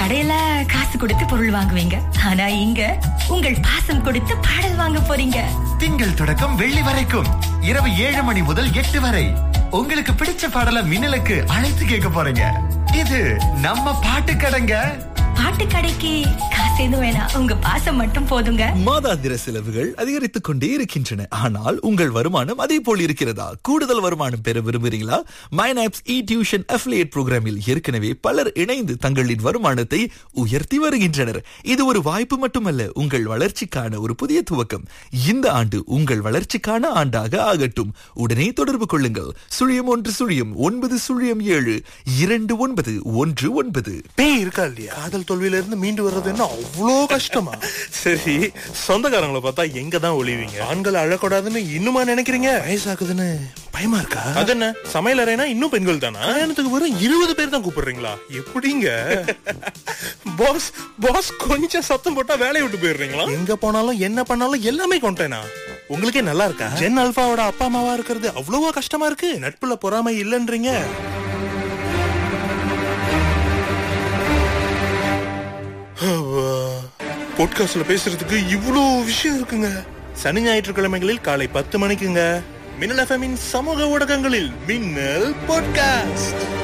கடையில காசு கொடுத்து பொருள் வாங்குவீங்க ஆனா இங்க உங்கள் பாசம் கொடுத்து பாடல் வாங்க போறீங்க திங்கள் தொடக்கம் வெள்ளி வரைக்கும் இரவு ஏழு மணி முதல் எட்டு வரை உங்களுக்கு பிடிச்ச பாடல மின்னலுக்கு அழைத்து கேட்க போறீங்க இது நம்ம பாட்டு கடைங்க பாட்டு கடைக்கு காசு எதுவும் வேணாம் உங்க பாசம் மட்டும் போதுங்க மாதாந்திர செலவுகள் அதிகரித்துக் கொண்டே இருக்கின்றன ஆனால் உங்கள் வருமானம் அதே போல் இருக்கிறதா கூடுதல் வருமானம் பெற விரும்புகிறீங்களா மைனாப்ஸ் இ டியூஷன் அஃபிலியேட் புரோகிராமில் ஏற்கனவே பலர் இணைந்து தங்களின் வருமானத்தை உயர்த்தி வருகின்றனர் இது ஒரு வாய்ப்பு மட்டுமல்ல உங்கள் வளர்ச்சிக்கான ஒரு புதிய துவக்கம் இந்த ஆண்டு உங்கள் வளர்ச்சிக்கான ஆண்டாக ஆகட்டும் உடனே தொடர்பு கொள்ளுங்கள் சுழியம் ஒன்று சுழியம் ஒன்பது சுழியம் ஏழு இரண்டு ஒன்பது ஒன்று ஒன்பது பேய் இருக்கா இல்லையா காதல் தோல்வியில இருந்து மீண்டு வர்றது என்ன அவ்வளோ கஷ்டமா சரி சொந்தக்காரங்களை பார்த்தா எங்க தான் ஒளிவீங்க ஆண்கள் அழக்கூடாதுன்னு இன்னுமா நினைக்கிறீங்க வயசாகுதுன்னு பயமா இருக்கா அது என்ன சமையல் அறைனா இன்னும் பெண்கள் தானா கல்யாணத்துக்கு வெறும் இருபது பேர் தான் கூப்பிடுறீங்களா எப்படிங்க பாஸ் பாஸ் கொஞ்சம் சத்தம் போட்டா வேலையை விட்டு போயிடுறீங்களா எங்க போனாலும் என்ன பண்ணாலும் எல்லாமே கொண்டேனா உங்களுக்கே நல்லா இருக்கா ஜென் அல்பாவோட அப்பா அம்மாவா இருக்கிறது அவ்வளவோ கஷ்டமா இருக்கு நட்புல பொறாமை இல்லைன்றீங்க பாட்காஸ்ட்ல பேசுறதுக்கு இவ்வளோ விஷயம் இருக்குங்க சனி ஞாயிற்றுக்கிழமைகளில் காலை பத்து மணிக்குங்க மின்னல் எஃப்எம்மின் சமூக ஊடகங்களில் மின்னல் பாட்காஸ்ட்